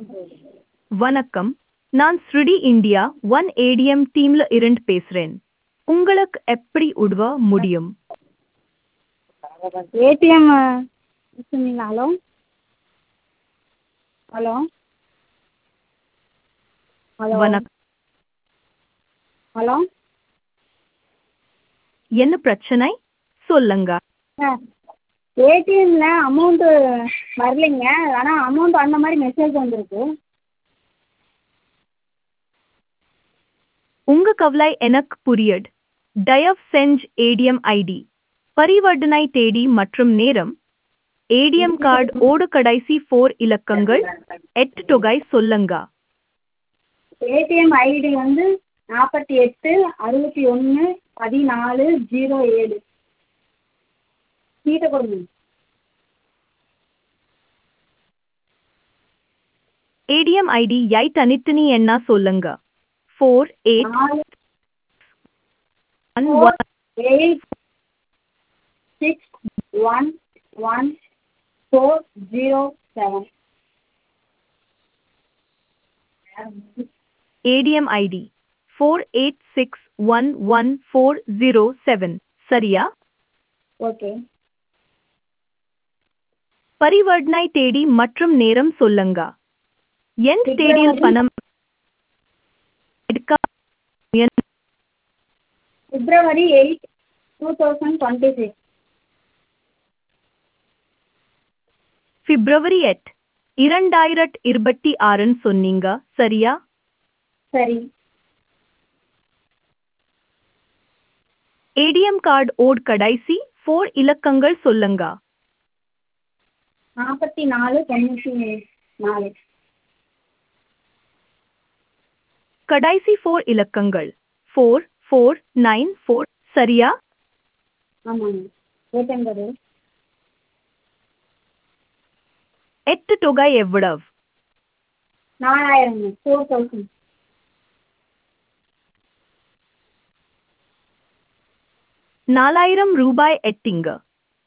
வணக்கம் நான் ஸ்ருடி இந்தியா ஒன் ஏடிஎம் டீம்ல இருந்து பேசுறேன் உங்களுக்கு எப்படி உதவ முடியும் ஏடிஎம் சொன்னீங்களா ஹலோ ஹலோ ஹலோ வணக்கம் ஹலோ என்ன பிரச்சனை சொல்லுங்க ஏடிஎம்மில் அமௌண்ட்டு வரலைங்க ஆனால் அமௌண்ட் அந்த மாதிரி மெசேஜ் வந்திருக்கு உங்க கவலை எனக்கு புரியுது தயவு செஞ்சு ஏடிஎம் ஐடி பரிவர்த்தனை தேதி மற்றும் நேரம் ஏடிஎம் கார்டு ஓடு கடைசி ஃபோர் இலக்கங்கள் எட்டு தொகை சொல்லுங்க ஏடிஎம் ஐடி வந்து நாற்பத்தி எட்டு அறுபத்தி ஒன்று பதினாலு ஜீரோ ஏழு சீட்டை கொடுங்க ஏடிஎம் ஐடி யை தனித்தனி என்ன சொல்லுங்க ஃபோர் எயிட் நாலு one four eight six one one four zero seven ATM ID four eight six one one four zero seven சரியா ஓகே பரிவர்த்தனை தேதி மற்றும் நேரம் சொல்லுங்க எந்த தேதியில் பணம் எடுக்க முயன்- February eight two thousand twenty six February eight இரண்டாயிரத்து இருபத்தி ஆறுன்னு சொன்னீங்க சரியா சரி ஏடிஎம் கார்டு ஓட் கடைசி ஃபோர் இலக்கங்கள் சொல்லுங்க நாற்பத்தி நாலு தொண்ணூற்றி நாலு கடைசி ஃபோர் இலக்கங்கள் ஃபோர் ஃபோர் நைன் ஃபோர் சரியா ஆமாங்க ஏடிஎம் கார்டு எட்டு தொகை எவ்வளவு நாலாயிரங்க ஃபோர் தௌசண்ட் நாலாயிரம் ரூபாய் எட்டிங்க